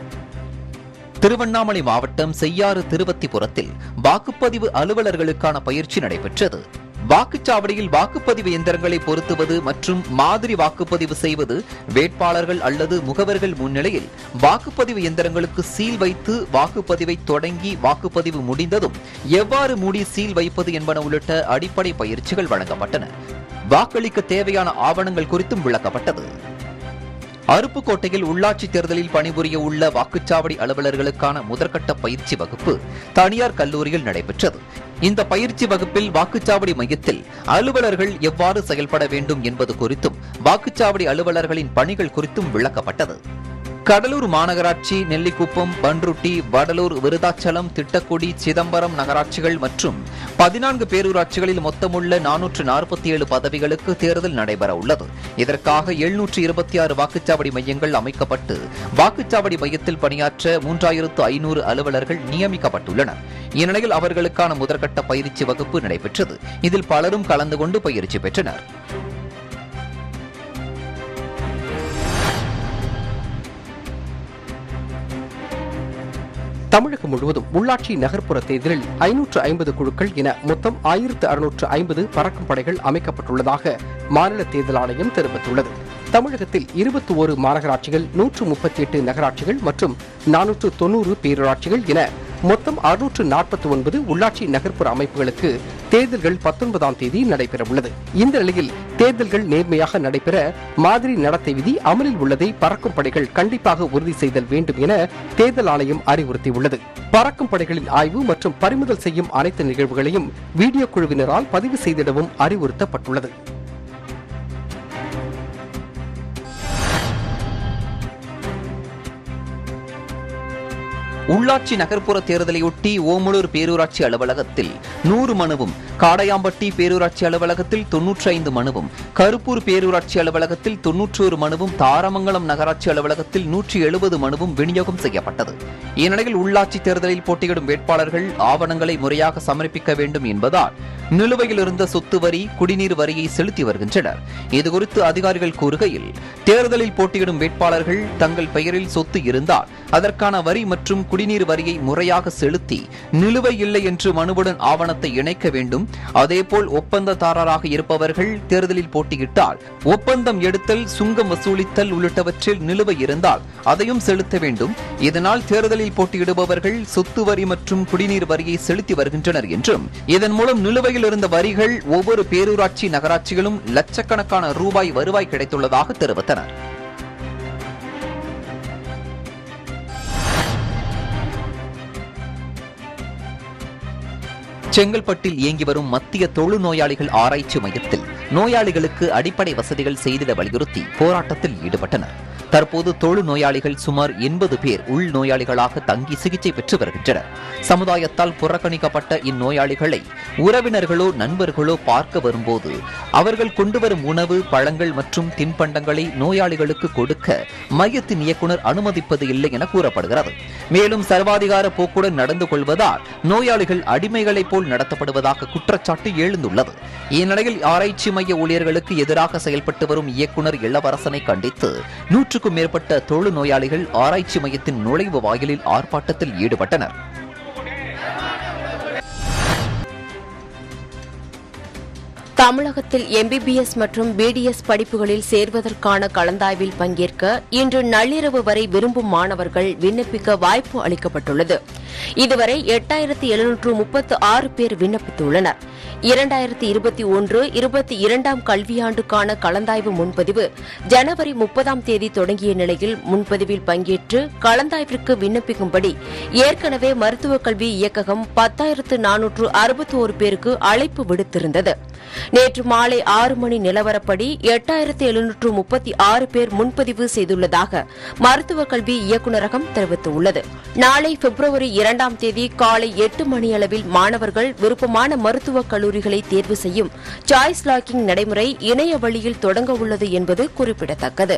திருவண்ணாமலை மாவட்டம் செய்யாறு திருவத்திபுரத்தில் வாக்குப்பதிவு அலுவலர்களுக்கான பயிற்சி நடைபெற்றது வாக்குச்சாவடியில் வாக்குப்பதிவு எந்திரங்களை பொருத்துவது மற்றும் மாதிரி வாக்குப்பதிவு செய்வது வேட்பாளர்கள் அல்லது முகவர்கள் முன்னிலையில் வாக்குப்பதிவு எந்திரங்களுக்கு சீல் வைத்து வாக்குப்பதிவை தொடங்கி வாக்குப்பதிவு முடிந்ததும் எவ்வாறு மூடி சீல் வைப்பது என்பன உள்ளிட்ட அடிப்படை பயிற்சிகள் வழங்கப்பட்டன வாக்களிக்க தேவையான ஆவணங்கள் குறித்தும் விளக்கப்பட்டது அருப்புக்கோட்டையில் உள்ளாட்சி தேர்தலில் பணிபுரிய உள்ள வாக்குச்சாவடி அலுவலர்களுக்கான முதற்கட்ட பயிற்சி வகுப்பு தனியார் கல்லூரியில் நடைபெற்றது இந்த பயிற்சி வகுப்பில் வாக்குச்சாவடி மையத்தில் அலுவலர்கள் எவ்வாறு செயல்பட வேண்டும் என்பது குறித்தும் வாக்குச்சாவடி அலுவலர்களின் பணிகள் குறித்தும் விளக்கப்பட்டது கடலூர் மாநகராட்சி நெல்லிக்குப்பம் பன்ருட்டி வடலூர் விருதாச்சலம் திட்டக்குடி சிதம்பரம் நகராட்சிகள் மற்றும் பதினான்கு பேரூராட்சிகளில் மொத்தமுள்ள நானூற்று நாற்பத்தி ஏழு பதவிகளுக்கு தேர்தல் நடைபெற உள்ளது இதற்காக எழுநூற்று இருபத்தி ஆறு வாக்குச்சாவடி மையங்கள் அமைக்கப்பட்டு வாக்குச்சாவடி மையத்தில் பணியாற்ற மூன்றாயிரத்து ஐநூறு அலுவலர்கள் நியமிக்கப்பட்டுள்ளனர் இந்நிலையில் அவர்களுக்கான முதற்கட்ட பயிற்சி வகுப்பு நடைபெற்றது இதில் பலரும் கலந்து கொண்டு பயிற்சி பெற்றனர் தமிழகம் முழுவதும் உள்ளாட்சி நகர்ப்புற தேர்தலில் ஐநூற்று ஐம்பது குழுக்கள் என மொத்தம் ஆயிரத்து அறுநூற்று ஐம்பது பறக்கும் படைகள் அமைக்கப்பட்டுள்ளதாக மாநில தேர்தல் ஆணையம் தெரிவித்துள்ளது தமிழகத்தில் இருபத்தி ஒரு மாநகராட்சிகள் நூற்று முப்பத்தி எட்டு நகராட்சிகள் மற்றும் நானூற்று தொன்னூறு பேரூராட்சிகள் என மொத்தம் அறுநூற்று நாற்பத்தி ஒன்பது உள்ளாட்சி நகர்ப்புற அமைப்புகளுக்கு தேர்தல்கள் பத்தொன்பதாம் தேதி நடைபெறவுள்ளது இந்த நிலையில் தேர்தல்கள் நேர்மையாக நடைபெற மாதிரி நடத்தை விதி அமலில் உள்ளதை பறக்கும் படைகள் கண்டிப்பாக உறுதி செய்தல் வேண்டும் என தேர்தல் ஆணையம் அறிவுறுத்தியுள்ளது பறக்கும் படைகளின் ஆய்வு மற்றும் பறிமுதல் செய்யும் அனைத்து நிகழ்வுகளையும் வீடியோ குழுவினரால் பதிவு செய்திடவும் அறிவுறுத்தப்பட்டுள்ளது உள்ளாட்சி நகர்ப்புற தேர்தலையொட்டி ஓமலூர் பேரூராட்சி அலுவலகத்தில் நூறு மனுவும் காடையாம்பட்டி பேரூராட்சி அலுவலகத்தில் தொன்னூற்றி ஐந்து மனுவும் கருப்பூர் பேரூராட்சி அலுவலகத்தில் தொன்னூற்றோரு மனுவும் தாரமங்கலம் நகராட்சி அலுவலகத்தில் நூற்றி எழுபது மனுவும் விநியோகம் செய்யப்பட்டது இந்நிலையில் உள்ளாட்சி தேர்தலில் போட்டியிடும் வேட்பாளர்கள் ஆவணங்களை முறையாக சமர்ப்பிக்க வேண்டும் என்பதால் நிலுவையில் இருந்த சொத்து வரி குடிநீர் வரியை செலுத்தி வருகின்றனர் இதுகுறித்து அதிகாரிகள் கூறுகையில் தேர்தலில் போட்டியிடும் வேட்பாளர்கள் தங்கள் பெயரில் சொத்து இருந்தால் அதற்கான வரி மற்றும் குடிநீர் வரியை முறையாக செலுத்தி நிலுவை இல்லை என்று மனுவுடன் ஆவணத்தை இணைக்க வேண்டும் அதேபோல் ஒப்பந்ததாரராக இருப்பவர்கள் தேர்தலில் போட்டியிட்டால் ஒப்பந்தம் எடுத்தல் சுங்கம் வசூலித்தல் உள்ளிட்டவற்றில் நிலுவை இருந்தால் அதையும் செலுத்த வேண்டும் இதனால் தேர்தலில் போட்டியிடுபவர்கள் சொத்து வரி மற்றும் குடிநீர் வரியை செலுத்தி வருகின்றனர் என்றும் இதன் மூலம் நிலுவையில் இருந்த வரிகள் ஒவ்வொரு பேரூராட்சி நகராட்சிகளும் லட்சக்கணக்கான ரூபாய் வருவாய் கிடைத்துள்ளதாக தெரிவித்தனர் செங்கல்பட்டில் இயங்கி வரும் மத்திய தொழுநோயாளிகள் ஆராய்ச்சி மையத்தில் நோயாளிகளுக்கு அடிப்படை வசதிகள் செய்திட வலியுறுத்தி போராட்டத்தில் ஈடுபட்டனர் தற்போது தொழு நோயாளிகள் சுமார் எண்பது பேர் உள் நோயாளிகளாக தங்கி சிகிச்சை பெற்று வருகின்றனர் சமுதாயத்தால் புறக்கணிக்கப்பட்ட இந்நோயாளிகளை உறவினர்களோ நண்பர்களோ பார்க்க வரும்போது அவர்கள் கொண்டு வரும் உணவு பழங்கள் மற்றும் தின்பண்டங்களை நோயாளிகளுக்கு கொடுக்க மையத்தின் இயக்குனர் அனுமதிப்பது இல்லை என கூறப்படுகிறது மேலும் சர்வாதிகார போக்குடன் நடந்து கொள்வதால் நோயாளிகள் அடிமைகளைப் போல் நடத்தப்படுவதாக குற்றச்சாட்டு எழுந்துள்ளது இந்நிலையில் ஆராய்ச்சி மைய ஊழியர்களுக்கு எதிராக செயல்பட்டு வரும் இயக்குனர் இளவரசனை கண்டித்து நூற்றுக்கும் மேற்பட்ட தொழு நோயாளிகள் ஆராய்ச்சி மையத்தின் நுழைவு வாயிலில் ஆர்ப்பாட்டத்தில் ஈடுபட்டனர் தமிழகத்தில் எம்பிபிஎஸ் மற்றும் பிடிஎஸ் படிப்புகளில் சேர்வதற்கான கலந்தாய்வில் பங்கேற்க இன்று நள்ளிரவு வரை விரும்பும் மாணவர்கள் விண்ணப்பிக்க வாய்ப்பு அளிக்கப்பட்டுள்ளது இதுவரை எட்டாயிரத்து எழுநூற்று முப்பத்து ஆறு பேர் விண்ணப்பித்துள்ளனர் இரண்டாயிரத்தி இருபத்தி ஒன்று இருபத்தி இரண்டாம் கல்வியாண்டுக்கான கலந்தாய்வு முன்பதிவு ஜனவரி முப்பதாம் தேதி தொடங்கிய நிலையில் முன்பதிவில் பங்கேற்று கலந்தாய்விற்கு விண்ணப்பிக்கும்படி ஏற்கனவே மருத்துவக் கல்வி இயக்ககம் பத்தாயிரத்து நானூற்று அறுபத்தி ஒரு பேருக்கு அழைப்பு விடுத்திருந்தது நேற்று மாலை ஆறு மணி நிலவரப்படி எட்டாயிரத்து எழுநூற்று முப்பத்தி ஆறு பேர் முன்பதிவு செய்துள்ளதாக மருத்துவக் கல்வி இயக்குநரகம் தெரிவித்துள்ளது நாளை பிப்ரவரி இரண்டாம் தேதி காலை எட்டு மணியளவில் மாணவர்கள் விருப்பமான மருத்துவக் கல்லூரிகளை தேர்வு செய்யும் சாய்ஸ் லாக்கிங் நடைமுறை இணைய வழியில் தொடங்க உள்ளது என்பது குறிப்பிடத்தக்கது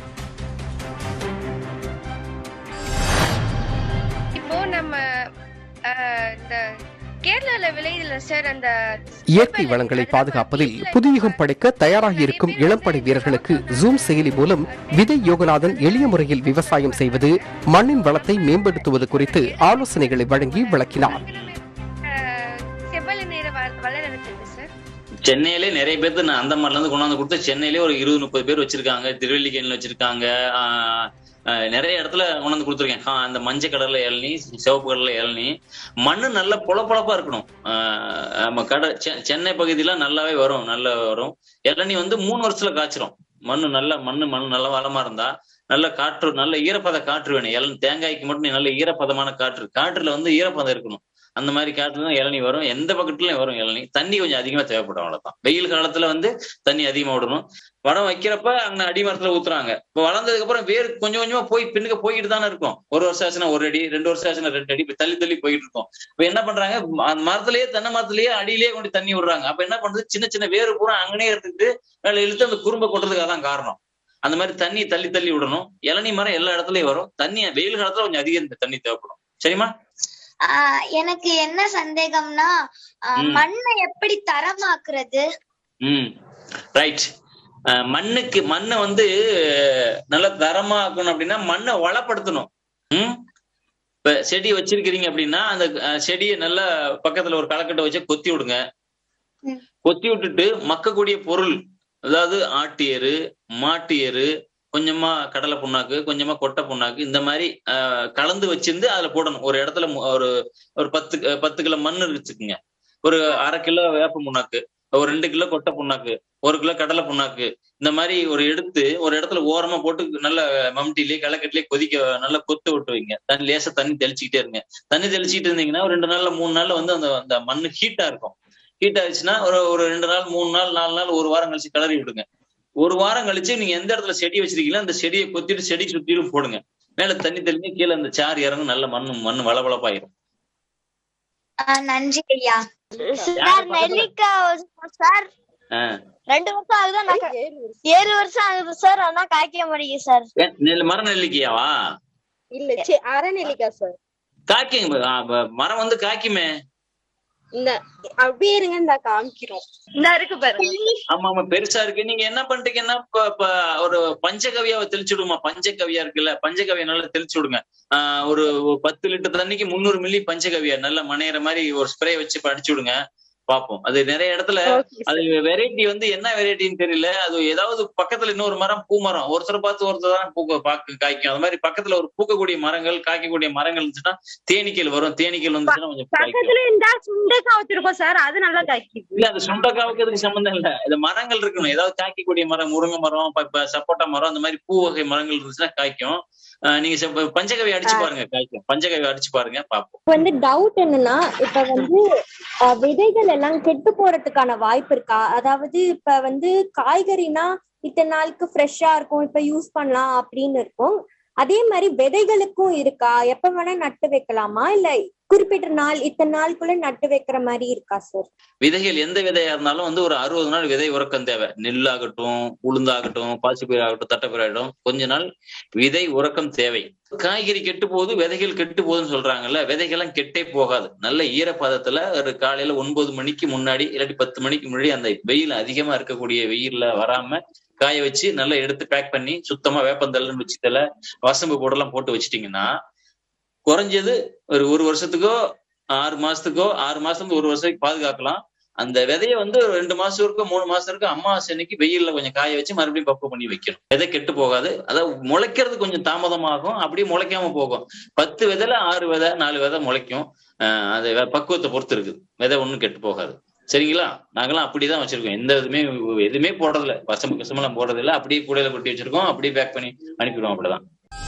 இப்போ நம்ம அஹ், இந்த கேரளால விளையுதுல சார் அந்த இயற்கை வளங்களை பாதுகாப்பதில் புதுயுகம் படைக்க தயாராகியிருக்கும் இளம்படை வீரர்களுக்கு ஜூம் செயலி மூலம் விதை யோகநாதன் எளிய முறையில் விவசாயம் செய்வது மண்ணின் வளத்தை மேம்படுத்துவது குறித்து ஆலோசனைகளை வழங்கி விளக்கினார் அஹ், செவ்வழி நீர வ- வளர இருக்குது சார் சென்னையிலே நிறைய பேர்த்து நான் அந்த மாதிரில இருந்து கொண்டாந்து கொடுத்து சென்னையிலே ஒரு இருபது முப்பது பேர் வச்சிருக்காங்க திருவல்லிக்கேணில வச்சிருக்காங்க ஆஹ் ஆஹ் நிறைய இடத்துல கொண்டாந்து கொடுத்துருக்கேன் ஆஹ் அந்த மஞ்சள் கடல்ல இளநி சிவப்பு கடல்ல இளநி மண்ணு நல்ல பொழப்பொழப்பா இருக்கணும் ஆஹ் நம்ம கடை செ- சென்னை பகுதியெல்லாம் நல்லாவே வரும் நல்லா வரும் இளநி வந்து மூணு வருஷத்துல காய்ச்சிரும் மண்ணு நல்ல மண்ணு மண் நல்ல வளமா இருந்தா நல்ல காற்று நல்ல ஈரப்பத காற்று வேணும் இளநி தேங்காய்க்கு மட்டும் நல்ல ஈரப்பதமான காற்று காற்றுல வந்து ஈரப்பதம் இருக்கணும் அந்த மாதிரி காட்டுல தான் இளநி வரும் எந்த பக்கத்துலயும் வரும் இளநி தண்ணி கொஞ்சம் அதிகமா தேவைப்படும் அவ்வளவுதான் வெயில் காலத்துல வந்து தண்ணி அதிகமா விடணும் படம் வைக்கிறப்ப அங்க அடிமரத்துல ஊத்துறாங்க இப்ப வளர்ந்ததுக்கு அப்புறம் வேர் கொஞ்சம் கொஞ்சமா போய் பின்னுக்கு போய்கிட்டு தானே இருக்கும் ஒரு வருஷம் ஆச்சுன்னா ஒரு அடி ரெண்டு வருஷம் ஆச்சுன்னா ரெண்டு அடி இப்ப தள்ளி தள்ளி போயிட்டு இருக்கும் இப்ப என்ன பண்றாங்க அந்த மரத்திலேயே தென்னை மரத்திலேயே அடியிலேயே கொண்டு தண்ணி விடுறாங்க அப்ப என்ன பண்றது சின்ன சின்ன வேறு பூரா அங்கனே எடுத்துக்கிட்டு மேல இழுத்து அந்த குறும்ப கொட்டுறதுக்காக தான் காரணம் அந்த மாதிரி தண்ணி தள்ளி தள்ளி விடணும் இளநீ மரம் எல்லா இடத்துலயும் வரும் தண்ணி வெயில் காலத்துல கொஞ்சம் அதிகம் இந்த தண்ணி தேவைப்படும் சரிம்மா ஆஹ் எனக்கு என்ன சந்தேகம்னா ஆஹ் ம். மண்ணை எப்படி தரமாக்குறது ம் ரைட் மண்ணுக்கு மண்ணை வந்து அஹ், நல்லா தரமா ஆக்கணும் அப்படின்னா மண்ணை வளப்படுத்தணும் ம் இப்ப செடி வச்சிருக்கிறீங்க அப்படின்னா அந்த அஹ், செடியை நல்லா பக்கத்துல ஒரு களக்கட்டை வச்சு கொத்தி விடுங்க ம். கொத்தி விட்டுட்டு மக்கக்கூடிய பொருள் அதாவது ஆட்டு எரு மாட்டு எரு கொஞ்சமா கடலை புண்ணாக்கு கொஞ்சமா கொட்டை புண்ணாக்கு இந்த மாதிரி அஹ், கலந்து வச்சிருந்து அதுல போடணும் ஒரு இடத்துல மு- ஒரு ஒரு பத்து அஹ், பத்து கிலோ மண் வச்சுக்குங்க ஒரு அரை கிலோ வேப்ப புண்ணாக்கு ஒரு ரெண்டு கிலோ கொட்டை புண்ணாக்கு ஒரு கிலோ கடலை புண்ணாக்கு இந்த மாதிரி ஒரு எடுத்து ஒரு இடத்துல ஓரமா போட்டு நல்ல மம்டிலேயே களைக்கட்டிலேயே கொதிக்க நல்லா கொத்து விட்டு வைங்க தண்ணி லேசா தண்ணி தெளிச்சுக்கிட்டே இருங்க தண்ணி தெளிச்சுக்கிட்டு இருந்தீங்கன்னா ஒரு ரெண்டு நாள்ல மூணு நாள்ல வந்து அந்த அந்த மண்ணு ஹீட்டா இருக்கும் ஹீட் ஆயிடுச்சுன்னா ஒரு ஒரு ரெண்டு நாள் மூணு நாள் நாலு நாள் ஒரு வாரம் கழிச்சு கிளறி விடுங்க ஒரு வாரம் கழிச்சு நீங்க எந்த இடத்துல செடி வச்சிருக்கீங்களோ அந்த செடியை கொத்திட்டு செடி சுத்திலும் போடுங்க மேல தண்ணி தெளிஞ்சு கீழே அந்த சாறு இறங்கும் நல்ல மண்ணு மண்ணு வளவளப்பாயிரும் ஆஹ் நன்றி ஐயா சார் நெல்லிக்காய் சார் ஆஹ் ரெண்டு வருஷம் ஆகுது ஆனா கா- ஏழு வருஷம் ஆகுது சார் ஆனா காய்க்க மாட்டேங்குது சார் ஏ, நெல் மர நெல்லிக்கையாவா இல்ல அரை நெல்லிக்காய் சார் காய்க்குங்க ஆ, ப- மரம் வந்து காய்க்குமே இந்த அப்படியே இருங்க இந்த காமிக்கிறோம் இந்த இருக்கு பாருங்க ஆமா ஆமா பெருசா இருக்கு நீங்க என்ன பண்றீங்கன்னா இப்ப இப்ப ஒரு பஞ்சகவியாவை தெளிச்சு விடுமா பஞ்சகவியா இருக்குல்ல பஞ்சகவியா நல்லா தெளிச்சு விடுங்க ஆஹ் ஒரு ஒரு பத்து லிட்டர் தண்ணிக்கு முந்நூறு மில்லி பஞ்சகவியா நல்லா மனையிற மாதிரி ஒரு ஸ்ப்ரே வச்சு அடிச்சு விடுங்க பாப்போம் அது நிறைய இடத்துல அது வெரைட்டி வந்து என்ன வெரைட்டின்னு தெரியல அது ஏதாவது பக்கத்துல இன்னொரு மரம் பூ மரம் ஒருத்தர் பார்த்து ஒருத்தர் தான் பூக்க பாக்கு காய்க்கும் அது மாதிரி பக்கத்துல ஒரு பூக்கக்கூடிய மரங்கள் காய்க்கக்கூடிய மரங்கள் இருந்துச்சுன்னா தேனீக்கள் வரும் தேனீக்கள் வந்துச்சுன்னா கொஞ்சம் காய்க்கும் பக்கத்துல இருந்தா சுண்டைக்காய் வச்சிருக்கோம் சார் அது நல்லா காய்க்குது இல்ல அது சுண்டக்காவுக்கு அதுக்கு சம்பந்தம் இல்ல இது மரங்கள் இருக்கணும் ஏதாவது காய்க்கக்கூடிய மரம் முருங்கை மரம் ப- ப- சப்போட்டா மரம் அந்த மாதிரி பூ வகை மரங்கள் இருந்துச்சுன்னா காய்க்கும் ஆஹ் நீங்க செ- பஞ்சகவி அடிச்சு பாருங்க காய்க்கும் பஞ்சகவி அடிச்சு பாருங்க பாப்போம் இப்ப வந்து டவுட் என்னன்னா இப்ப வந்து அஹ், விதைகள் எல்லாம் கெட்டு போறதுக்கான வாய்ப்பு இருக்கா அதாவது இப்ப வந்து காய்கறினா இத்தனை நாளுக்கு ஃப்ரெஷ்ஷா இருக்கும் இப்ப யூஸ் பண்ணலாம் அப்படின்னு இருக்கும் அதே மாதிரி விதைகளுக்கும் இருக்கா எப்ப வேணா நட்டு வைக்கலாமா இல்ல குறிப்பிட்ட நாள் இத்தனை நாளுக்குள்ள நட்டு வைக்கிற மாதிரி இருக்கா சார் விதைகள் எந்த விதையா இருந்தாலும் வந்து ஒரு அறுபது நாள் விதை உறக்கம் தேவை நெல்லாகட்டும் உளுந்தாகட்டும் பாசிப்பயிர் ஆகட்டும் தட்டைப்பயிர் ஆகட்டும் கொஞ்ச நாள் விதை உறக்கம் தேவை காய்கறி கெட்டு போகுது விதைகள் கெட்டு போகுதுன்னு சொல்றாங்கல்ல விதைகள்லாம் கெட்டே போகாது நல்ல ஈரப்பதத்துல ஒரு காலையில ஒன்பது மணிக்கு முன்னாடி இல்லாட்டி பத்து மணிக்கு முன்னாடி அந்த வெயில் அதிகமா இருக்கக்கூடிய வெயில்ல வராம காய வச்சு நல்லா எடுத்து பேக் பண்ணி சுத்தமா வேப்பந்தல்னு வச்சுத்தல வசம்பு போடலாம் போட்டு வச்சிட்டீங்கன்னா குறைஞ்சது ஒரு ஒரு வருஷத்துக்கோ ஆறு மாசத்துக்கோ ஆறு மாசம் இருந்து ஒரு வருஷத்துக்கு பாதுகாக்கலாம் அந்த விதைய வந்து ஒரு ரெண்டு மாசம் இருக்கும் மூணு மாசம் இருக்கும் அமாவாசை அன்னைக்கு வெயில்ல கொஞ்சம் காய வச்சு மறுபடியும் பக்குவம் பண்ணி வைக்கணும் விதை கெட்டு போகாது அதாவது முளைக்கிறது கொஞ்சம் தாமதமாகும் அப்படியே முளைக்காம போகும் பத்து விதைல ஆறு விதை நாலு விதை முளைக்கும் ஆஹ் அது வே- பக்குவத்தை பொறுத்து இருக்குது விதை ஒண்ணும் கெட்டு போகாது சரிங்களா நாங்களாம் அப்படிதான் வச்சிருக்கோம் எந்த இதுமே எதுவுமே போடுறதில்ல பசம்பு கசமெல்லாம் போடுறதில்ல அப்படியே கூடையில கொட்டி வச்சிருக்கோம் அப்படியே பேக் பண்ணி அனுப்பிடுவோம் அப்படிதான்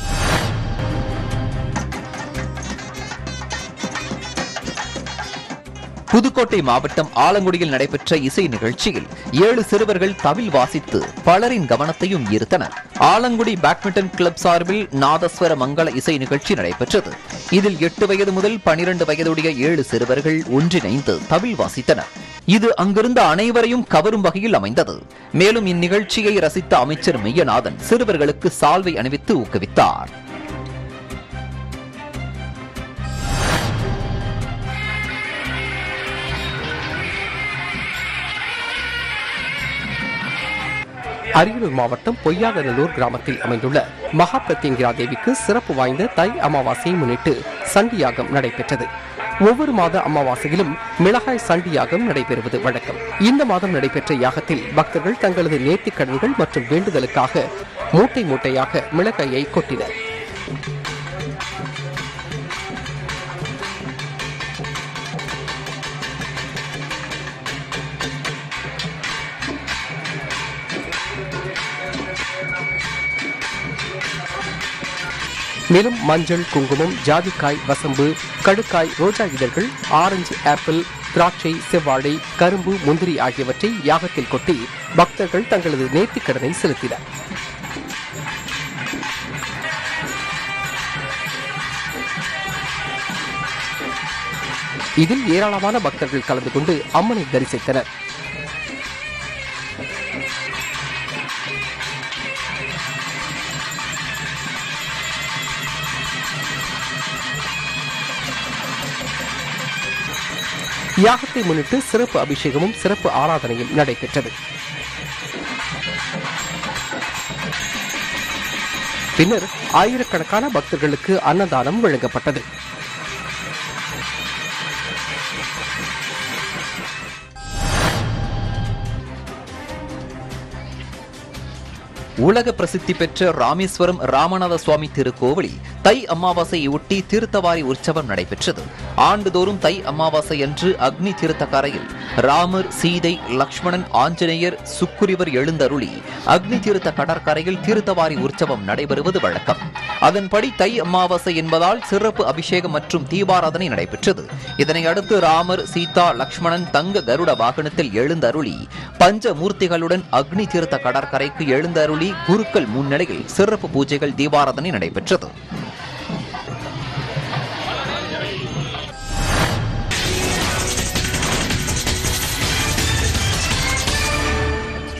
புதுக்கோட்டை மாவட்டம் ஆலங்குடியில் நடைபெற்ற இசை நிகழ்ச்சியில் ஏழு சிறுவர்கள் தவில் வாசித்து பலரின் கவனத்தையும் ஈர்த்தனர் ஆலங்குடி பேட்மிண்டன் கிளப் சார்பில் நாதஸ்வர மங்கள இசை நிகழ்ச்சி நடைபெற்றது இதில் எட்டு வயது முதல் பனிரெண்டு வயதுடைய ஏழு சிறுவர்கள் ஒன்றிணைந்து தவில் வாசித்தனர் இது அங்கிருந்த அனைவரையும் கவரும் வகையில் அமைந்தது மேலும் இந்நிகழ்ச்சியை ரசித்த அமைச்சர் மெய்யநாதன் சிறுவர்களுக்கு சால்வை அணிவித்து ஊக்குவித்தார் அரியலூர் மாவட்டம் பொய்யாதநல்லூர் கிராமத்தில் அமைந்துள்ள மகா பிரத்யங்கிரா தேவிக்கு சிறப்பு வாய்ந்த தை அமாவாசையை முன்னிட்டு சண்டியாகம் நடைபெற்றது ஒவ்வொரு மாத அமாவாசையிலும் மிளகாய் சண்டியாகம் நடைபெறுவது வழக்கம் இந்த மாதம் நடைபெற்ற யாகத்தில் பக்தர்கள் தங்களது நேர்த்திக் கடன்கள் மற்றும் வேண்டுதலுக்காக மூட்டை மூட்டையாக மிளகாயை கொட்டினர் மேலும் மஞ்சள் குங்குமம் ஜாதிக்காய் வசம்பு கடுக்காய் ரோஜா இதழ்கள் ஆரஞ்சு ஆப்பிள் திராட்சை செவ்வாழை கரும்பு முந்திரி ஆகியவற்றை யாகத்தில் கொட்டி பக்தர்கள் தங்களது நேர்த்திக் கடனை செலுத்தினர் இதில் ஏராளமான பக்தர்கள் கலந்து கொண்டு அம்மனை தரிசித்தனர் யாகத்தை முன்னிட்டு சிறப்பு அபிஷேகமும் சிறப்பு ஆராதனையும் நடைபெற்றது பின்னர் ஆயிரக்கணக்கான பக்தர்களுக்கு அன்னதானம் வழங்கப்பட்டது உலக பிரசித்தி பெற்ற ராமேஸ்வரம் ராமநாத சுவாமி திருக்கோவிலில் தை அமாவாசையொட்டி தீர்த்தவாரி உற்சவம் நடைபெற்றது ஆண்டுதோறும் தை அமாவாசை அன்று அக்னி தீர்த்த கரையில் ராமர் சீதை லக்ஷ்மணன் ஆஞ்சநேயர் சுக்குரிவர் எழுந்தருளி அக்னி தீர்த்த கடற்கரையில் தீர்த்தவாரி உற்சவம் நடைபெறுவது வழக்கம் அதன்படி தை அமாவாசை என்பதால் சிறப்பு அபிஷேகம் மற்றும் தீபாராதனை நடைபெற்றது இதனை அடுத்து ராமர் சீதா லக்ஷ்மணன் தங்க கருட வாகனத்தில் எழுந்தருளி பஞ்சமூர்த்திகளுடன் அக்னி தீர்த்த கடற்கரைக்கு எழுந்தருளி குருக்கள் முன்னிலையில் சிறப்பு பூஜைகள் தீபாராதனை நடைபெற்றது